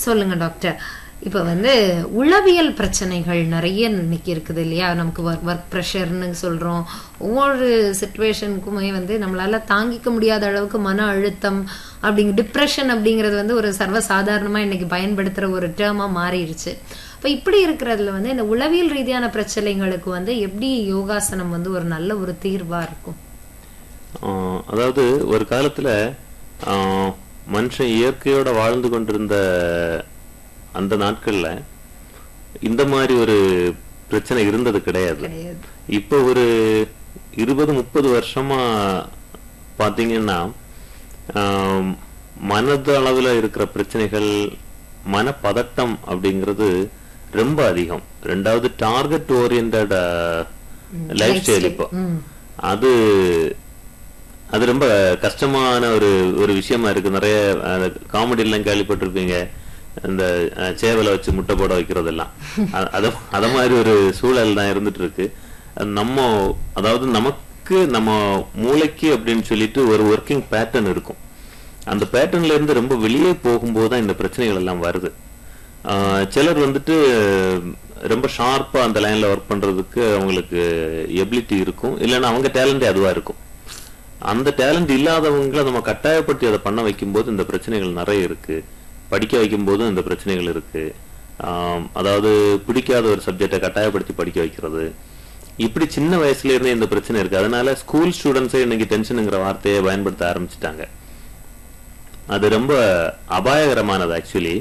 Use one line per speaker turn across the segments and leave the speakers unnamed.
சொல்லுங்க டாக்டர் இப்ப வந்து உளவியல் பிரச்சனைகள் நிறைய இன்னைக்கு இருக்குது இல்லையா நமக்கு ஒர்க் ஒர்க் ப்ரெஷர்னு சொல்றோம் ஒவ்வொரு சுச்சுவேஷனுக்குமே வந்து நம்மளால தாங்கிக்க முடியாத அளவுக்கு மன அழுத்தம் அப்படிங்க டிப்ரெஷன் அப்படிங்கிறது வந்து ஒரு சர்வசாதாரணமா இன்னைக்கு பயன்படுத்துற ஒரு டேர்மா மாறிடுச்சு இப்ப இப்படி இருக்கிறதுல வந்து இந்த உளவியல் ரீதியான பிரச்சனைகளுக்கு வந்து எப்படி யோகாசனம் வந்து ஒரு நல்ல ஒரு தீர்வா இருக்கும்
ஆஹ் அதாவது ஒரு காலத்துல ஆஹ் மனுஷன் இயற்கையோட வாழ்ந்து கொண்டிருந்த அந்த நாட்கள்ல இந்த மாதிரி ஒரு பிரச்சனை இருந்தது கிடையாது
கிடையாது
இப்போ ஒரு இருபது முப்பது வருஷமா பாத்தீங்கன்னா ஆம், மனது அளவுல இருக்கிற பிரச்சனைகள் மனப்பதட்டம் அப்படிங்கிறது ரொம்ப அதிகம் ரெண்டாவது டார்கெட் ஓரியன்ட் லைஃப் ஸ்டைல் இப்போ
ம்
அது அது ரொம்ப கஷ்டமான ஒரு ஒரு விஷயமா இருக்கு நிறைய காமெடி எல்லாம் கேள்விப்பட்டிருப்பீங்க இந்த அஹ், சேவலை வச்சு முட்டை போட வைக்கிறதெல்லாம் அ- அத அத மாதிரி ஒரு சூழல் தான் இருந்துட்டு இருக்கு அது நம்ம அதாவது நமக்கு நம்ம மூளைக்கு அப்படின்னு சொல்லிட்டு ஒரு ஒர்க்கிங் பேட்டர்ன் இருக்கும் அந்த பேட்டர்ன்ல இருந்து ரொம்ப வெளியே போகும்போது தான் இந்த பிரச்சனைகள் எல்லாம் வருது ஆஹ் சிலர் வந்துட்டு ரொம்ப ஷார்ப்பா அந்த லைன்ல ஒர்க் பண்றதுக்கு அவங்களுக்கு எபிலிட்டி இருக்கும் இல்லைன்னா அவங்க டேலண்டே அதுவா இருக்கும் அந்த டேலண்ட் இல்லாதவங்களை நம்ம கட்டாயப்படுத்தி அதை பண்ண வைக்கும்போது இந்த பிரச்சனைகள் நிறைய இருக்கு படிக்க வைக்கும்போதும் இந்த பிரச்சனைகள் இருக்கு ஆம், அதாவது பிடிக்காத ஒரு சப்ஜெக்டை கட்டாயப்படுத்தி படிக்க வைக்கிறது இப்படி சின்ன வயசுல இருந்தே இந்த பிரச்சனை இருக்கு அதனால ஸ்கூல் ஸ்டூடெண்ட்ஸே இன்னைக்கு டென்ஷனுங்கிற வார்த்தையை பயன்படுத்த ஆரம்பிச்சிட்டாங்க அது ரொம்ப அபாயகரமானது ஆக்சுவலி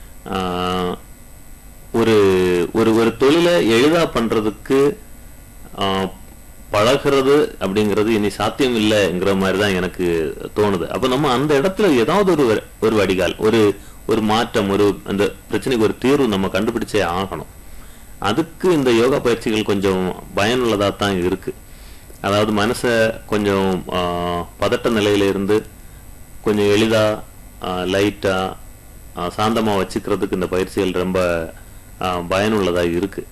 ஒரு ஒரு ஒரு தொழிலை எளிதா பண்றதுக்கு ஆஹ், பழகுறது அப்படிங்கிறது இனி சாத்தியம் இல்லைங்கிற மாதிரி தான் எனக்கு தோணுது அப்ப நம்ம அந்த இடத்துல ஏதாவது ஒரு வ- ஒரு வடிகால் ஒரு ஒரு மாற்றம் ஒரு அந்த பிரச்சனைக்கு ஒரு தீர்வு நம்ம கண்டுபிடிச்சே ஆகணும் அதுக்கு இந்த யோகா பயிற்சிகள் கொஞ்சம் பயனுள்ளதா தான் இருக்கு அதாவது மனசை கொஞ்சம் ஆஹ், பதட்ட நிலையில இருந்து கொஞ்சம் எளிதா ஆஹ், லைட்டா ஆஹ், சாந்தமா வச்சுக்கிறதுக்கு இந்த பயிற்சிகள் ரொம்ப ஆஹ், பயனுள்ளதா இருக்கு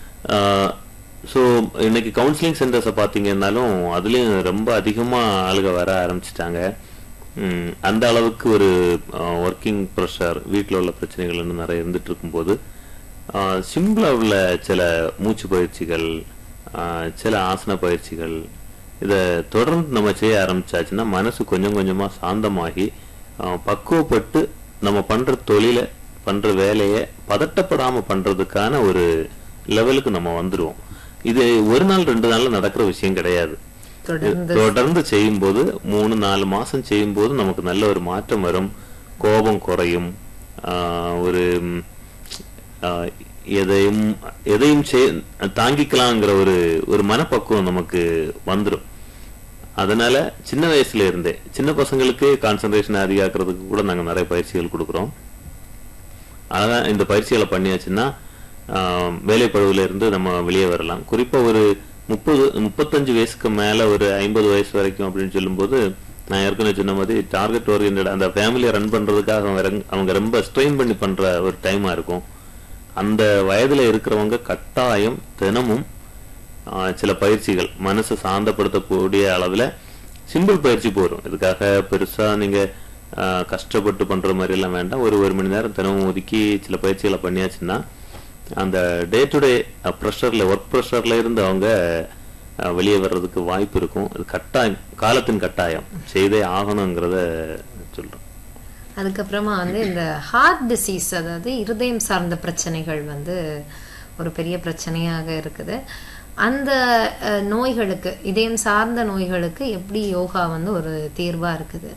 ஸோ இன்னைக்கு கவுன்சிலிங் சென்டர்ஸை பார்த்தீங்கன்னாலும் அதுலேயும் ரொம்ப அதிகமாக ஆளுக வர ஆரம்பிச்சிட்டாங்க ம், அந்த அளவுக்கு ஒரு ஒர்க்கிங் ப்ரெஷர் வீட்டில் உள்ள பிரச்சனைகள் இன்னும் நிறைய இருந்துட்டு இருக்கும்போது சிம்பிளாக உள்ள சில மூச்சு பயிற்சிகள் ஆஹ், சில ஆசன பயிற்சிகள் இதை தொடர்ந்து நம்ம செய்ய ஆரம்பிச்சாச்சுன்னா மனசு கொஞ்சம் கொஞ்சமாக சாந்தமாகி ஆஹ், பக்குவப்பட்டு நம்ம பண்ற தொழிலை பண்ற வேலையை பதட்டப்படாம பண்றதுக்கான ஒரு லெவலுக்கு நம்ம வந்துருவோம் இது ஒரு நாள் ரெண்டு நாள்ல நடக்கிற விஷயம் கிடையாது
தொடர்ந்து
தொடர்ந்து செய்யும்போது மூணு நாலு மாசம் செய்யும்போது நமக்கு நல்ல ஒரு மாற்றம் வரும் கோபம் குறையும் ஆஹ் ஒரு ம், ஆஹ் எதையும் எதையும் செய்- தாங்கிக்கலாங்கிற ஒரு ஒரு மனப்பக்குவம் நமக்கு வந்துடும் அதனால சின்ன வயசுல இருந்தே சின்ன பசங்களுக்கு கான்சன்ட்ரேஷன் அதிகாக்கிறதுக்கு கூட நாங்க நிறைய பயிற்சிகள் கொடுக்குறோம் அதான் இந்த பயிற்சிகளை பண்ணியாச்சுன்னா ஆஹ், வேலைப்பழுவுல இருந்து நம்ம வெளியே வரலாம் குறிப்பா ஒரு முப்பது முப்பத்தஞ்சு வயசுக்கு மேல ஒரு ஐம்பது வயசு வரைக்கும் அப்படின்னு சொல்லும்போது நான் ஏற்கனவே சொன்ன மாதிரி டார்கெட் ஓரியன்ட் அந்த ஃபேமிலியை ரன் பண்றதுக்காக அவங்க ரெங்- அவங்க ரொம்ப ஸ்ட்ரெயின் பண்ணி பண்ற ஒரு டைமா இருக்கும் அந்த வயதுல இருக்கிறவங்க கட்டாயம் தினமும் ஆஹ், சில பயிற்சிகள் மனசை சாந்தப்படுத்தக்கூடிய அளவுல சிம்பிள் பயிற்சி போதும் இதுக்காக பெருசா நீங்க ஆஹ், கஷ்டப்பட்டு பண்ற மாதிரி எல்லாம் வேண்டாம் ஒரு ஒரு மணி நேரம் தினமும் ஒதுக்கி சில பயிற்சிகளை பண்ணியாச்சுன்னா அந்த டே டு டே ப்ரெஷர்ல ஒர்க் ப்ரெஷர்ல இருந்து அவங்க ஆஹ், வெளியே வர்றதுக்கு வாய்ப்பு இருக்கும் இது கட்டாயம் காலத்தின் கட்டாயம் செய்தே ஆகணுங்கிறத சொல்றேன்
அதுக்கப்புறமா வந்து இந்த ஹார்ட் டிசீஸ் அதாவது இருதயம் சார்ந்த பிரச்சனைகள் வந்து ஒரு பெரிய பிரச்சனையாக இருக்குது அந்த அஹ், நோய்களுக்கு இதயம் சார்ந்த நோய்களுக்கு எப்படி யோகா வந்து ஒரு தீர்வா இருக்குது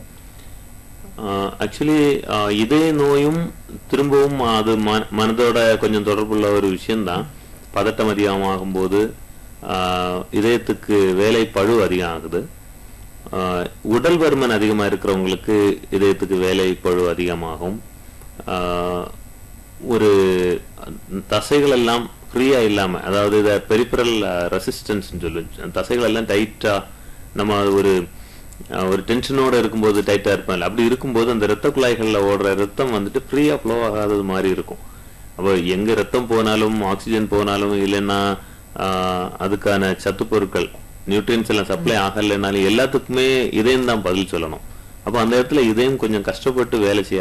ஆக்சுவலி இதய நோயும் திரும்பவும் அது ம- மனதோட கொஞ்சம் தொடர்புள்ள ஒரு விஷயம்தான் பதட்டம் அதிகமாகும் போது ஆஹ், இதயத்துக்கு வேலை பழு அதிகம் ஆகுது ஆஹ், உடல் பருமன் அதிகமா இருக்கிறவங்களுக்கு இதயத்துக்கு வேலை பழு அதிகமாகும் ஆஹ், ஒரு தசைகள் எல்லாம் ஃப்ரீயா இல்லாம அதாவது இத பெரிபரல் ரெசிஸ்டன்ஸ் சொல்லு தசைகள் எல்லாம் டைட்டா நம்ம ஒரு அஹ், ஒரு டென்ஷனோட இருக்கும்போது டைட்டா இருப்பேன் அப்படி இருக்கும்போது அந்த ரத்த குழாய்கள்ல ஓடுற ரத்தம் வந்துட்டு ஃப்ரீயா ஃப்ளோ ஆகாதது மாதிரி இருக்கும் அப்போ எங்க ரத்தம் போனாலும் ஆக்சிஜன் போனாலும் இல்லைன்னா ஆஹ், அதுக்கான சத்து பொருட்கள் நியூட்ரியன்ஸ் எல்லாம் சப்ளை ஆகலைனாலும் எல்லாத்துக்குமே இதயம் தான் பதில் சொல்லணும் அப்போ அந்த இடத்துல இதயம் கொஞ்சம் கஷ்டப்பட்டு வேலை செய்ய